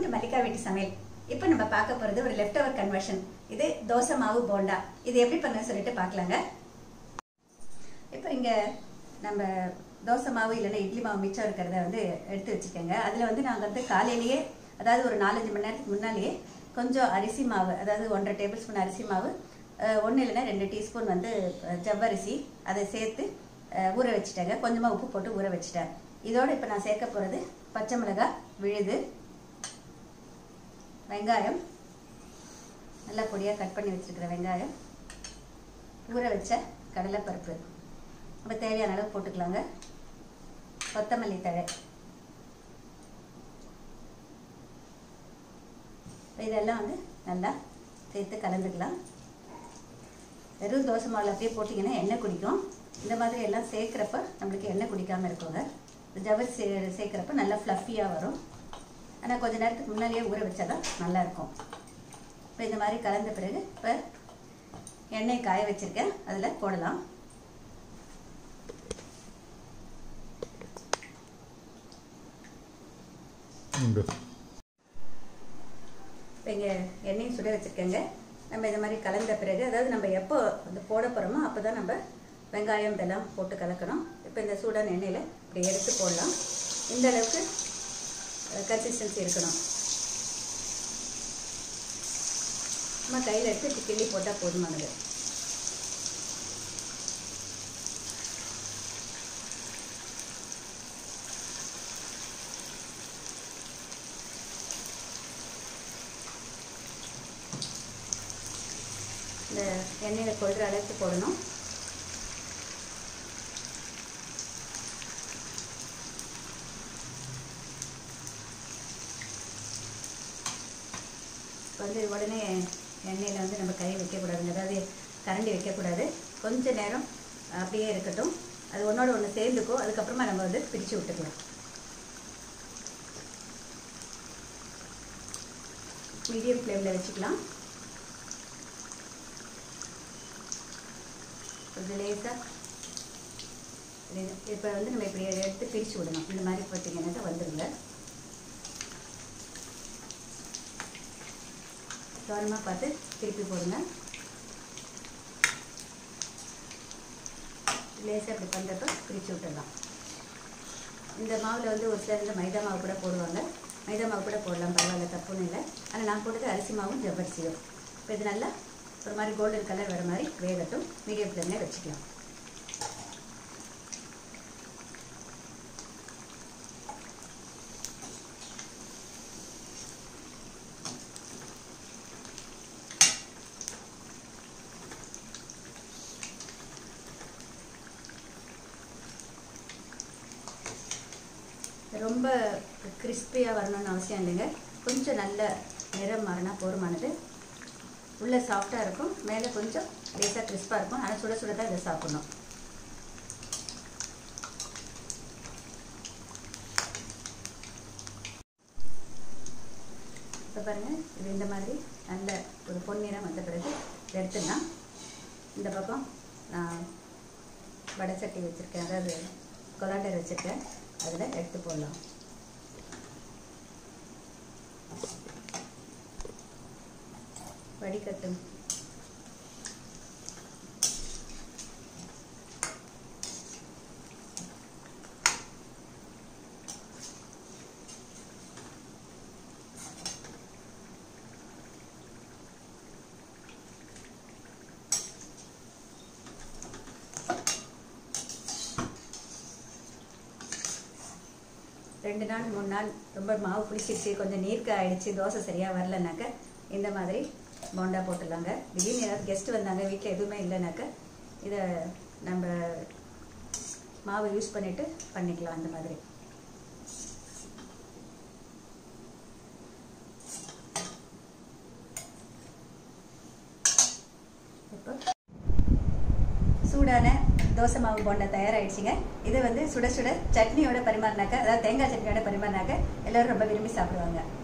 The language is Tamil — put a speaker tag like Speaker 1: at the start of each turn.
Speaker 1: மல்லிகா வீட்டு சமையல் இப்போ நம்ம பார்க்க போகிறது ஒரு லெஃப்ட் ஓவர் கன்வர்ஷன் இது தோசை மாவு போண்டா இது எப்படி பண்ண சொல்லிட்டு பார்க்கலாங்க இப்போ இங்கே நம்ம தோசை மாவு இல்லைன்னா இட்லி மாவு மிச்சம் இருக்கிறத வந்து எடுத்து வச்சுக்கோங்க அதில் வந்து நாங்கள் வந்து காலையிலேயே அதாவது ஒரு நாலஞ்சு மணி நேரத்துக்கு முன்னாலேயே கொஞ்சம் அரிசி மாவு அதாவது ஒன்றரை டேபிள் ஸ்பூன் அரிசி மாவு ஒன்று இல்லைன்னா ரெண்டு டீஸ்பூன் வந்து அஹ், ஜவ்வரிசி அதை சேர்த்து அஹ், ஊற வச்சுட்டேங்க கொஞ்சமாக உப்பு போட்டு ஊற வச்சுட்டேன் இதோட இப்போ நான் சேர்க்க போகிறது பச்சை மிளகாய் விழுது வெங்காயம் நல்லா பொடியாக கட் பண்ணி வச்சுருக்கிற வெங்காயம் ஊற வச்ச கடலைப்பருப்பு நம்ம தேவையான அளவு போட்டுக்கலாங்க கொத்தமல்லி தழை இதெல்லாம் வந்து நல்லா சேர்த்து கலந்துக்கலாம் வெறும் தோசை மாவில் அப்படியே போட்டிங்கன்னா எண்ணெய் குடிக்கும் இந்த மாதிரி எல்லாம் சேர்க்குறப்ப நம்மளுக்கு எண்ணெய் குடிக்காமல் இருக்குங்க இந்த ஜவர் சே சேர்க்குறப்ப நல்லா ஃப்ளஃபியாக வரும் ஆனால் கொஞ்ச நேரத்துக்கு முன்னாடியே ஊற வச்சாதான் நல்லா இருக்கும் இப்போ இந்த மாதிரி கலந்த பிறகு இப்போ எண்ணெய் காய வச்சுருக்கேன் அதில் போடலாம்
Speaker 2: உண்டு
Speaker 1: இப்போ இங்கே எண்ணெயும் சுட வச்சுருக்கேங்க நம்ம இந்த மாதிரி கலந்த பிறகு அதாவது நம்ம எப்போ அந்த போட போகிறோமோ அப்போ தான் நம்ம வெங்காயம் இதெல்லாம் போட்டு கலக்கணும் இப்போ இந்த சூடான எண்ணெயில் இப்படி எடுத்து போடலாம் இந்த அளவுக்கு கன்சிஸ்டன்சி இருக்கணும் நம்ம கையில் எடுத்து இப்படி கிள்ளி போட்டால் போதுமானது இந்த எண்ணெயில் கொள்கிற அளவுக்கு போடணும் வந்து உடனே எண்ணெயில் வந்து நம்ம கை வைக்கக்கூடாதுங்க அதாவது கரண்டி வைக்கக்கூடாது கொஞ்ச நேரம் அப்படியே இருக்கட்டும் அது ஒன்றோட ஒன்று சேர்ந்துக்கும் அதுக்கப்புறமா நம்ம வந்து பிரித்து விட்டுக்கலாம் மீடியம் ஃப்ளேமில் வச்சுக்கலாம் கொஞ்சம் லேசாக இப்போ வந்து நம்ம இப்படி எடுத்து பிரித்து விடணும் இந்த மாதிரி பார்த்தீங்கன்னாக்கா வந்துடுங்க கவனமாக பார்த்து திருப்பி போடுங்க லேசாக இப்படி பண்ணுறப்ப பிரித்து விட்டுடலாம் இந்த மாவில் வந்து ஒரு சிலர் இந்த மைதா மாவு கூட போடுவாங்க மைதா மாவு கூட போடலாம் பரவாயில்ல தப்புன்னு இல்லை ஆனால் நான் போட்டது அரிசி மாவும் ஜவ்வரிசியும் இப்போ இது நல்லா ஒரு மாதிரி கோல்டன் கலர் வர மாதிரி வேகட்டும் மீடியம் ஃப்ளேமில் வச்சுக்கலாம் ரொம்ப கிறிஸ்பியாக வரணும்னு அவசியம் இல்லைங்க கொஞ்சம் நல்ல நிறம் மாறினா போதுமானது உள்ளே சாஃப்டாக இருக்கும் மேலே கொஞ்சம் லேசாக கிறிஸ்பாக இருக்கும் ஆனால் சுட சுட தான் இதை சாப்பிடணும் இப்போ பாருங்கள் இது இந்த மாதிரி நல்ல ஒரு பொன்னிறம் வந்த பிறகு இதை எடுத்துடலாம் இந்த பக்கம் நான் வடை சட்டி வச்சுருக்கேன் அதாவது கொலாண்டர் வச்சுருக்கேன் அதில் எடுத்து போடலாம் வடிகட்டும் ரெண்டு நாள் மூணு நாள் ரொம்ப மாவு புளிச்சிருச்சு கொஞ்சம் நீர்க்க ஆயிடுச்சு தோசை சரியாக வரலனாக்க இந்த மாதிரி போண்டா போட்டுடலாங்க திடீர்னு ஏதாவது கெஸ்ட் வந்தாங்க வீட்டில் எதுவுமே இல்லைனாக்க இதை நம்ம மாவு யூஸ் பண்ணிவிட்டு பண்ணிக்கலாம் அந்த மாதிரி இப்போ சூடான தோசை மாவு போண்டா தயாராகிடுச்சிங்க இது வந்து சுட சுட சட்னியோட பரிமாறினாக்க அதாவது தேங்காய் சட்னியோட பரிமாறினாக்க எல்லோரும் ரொம்ப விரும்பி சாப்பிடுவாங்க